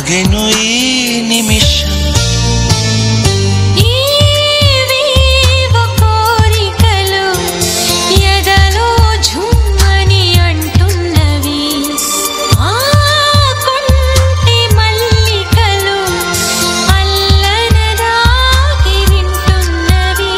ఆగెను ఈ నిమిషం ఏవేవో కోరికలు ఎదలో ఝుమ్మని అంటున్నవి ఆ కొంటి మల్లికలు అల్లనదాగి వింటున్నవి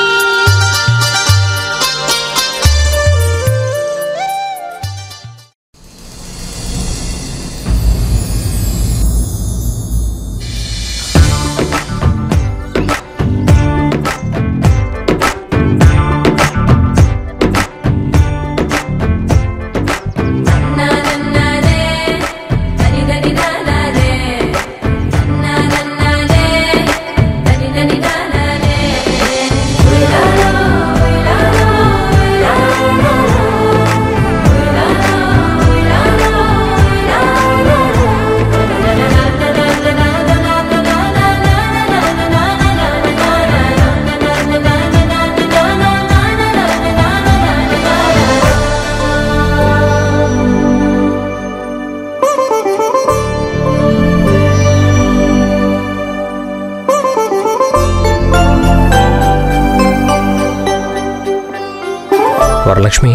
వరలక్ష్మి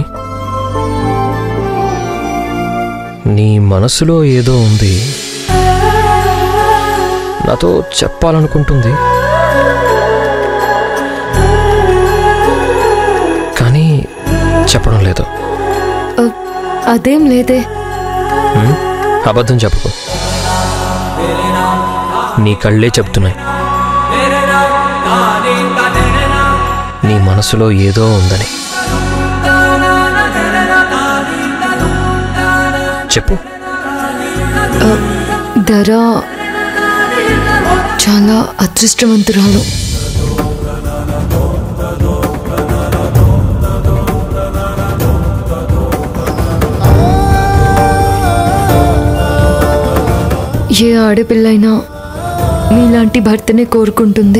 నీ మనసులో ఏదో ఉంది నాతో చెప్పాలనుకుంటుంది కానీ చెప్పడం లేదు అదేం లేదే ఉమ్, అబద్ధం చెప్పకు నీ కళ్ళే చెప్తున్నాయి నీ మనసులో ఏదో ఉందని చెప్పు ధర చాలా అదృష్టవంతురాలు ఏ ఆడపిల్లైనా మీలాంటి భర్తనే కోరుకుంటుంది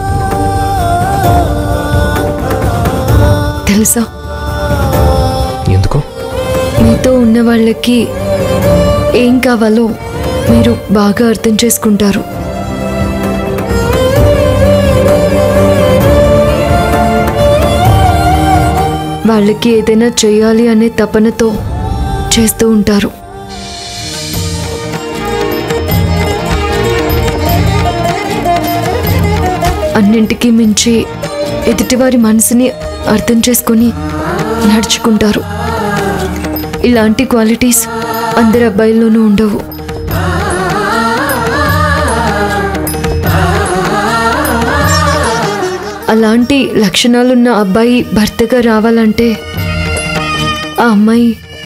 తెలుసా ఎందుకు మీతో ఉన్న వాళ్ళకి ఏం కావాలో మీరు బాగా అర్థం చేసుకుంటారు వాళ్ళకి ఏదైనా చేయాలి అనే తపనతో చేస్తూ ఉంటారు అన్నింటికీ మించి ఎదుటివారి మనసుని అర్థం చేసుకొని నడుచుకుంటారు ఇలాంటి క్వాలిటీస్ అందరి అబ్బాయిల్లోనూ ఉండవు అలాంటి లక్షణాలున్న అబ్బాయి భర్తగా రావాలంటే ఆ అమ్మాయి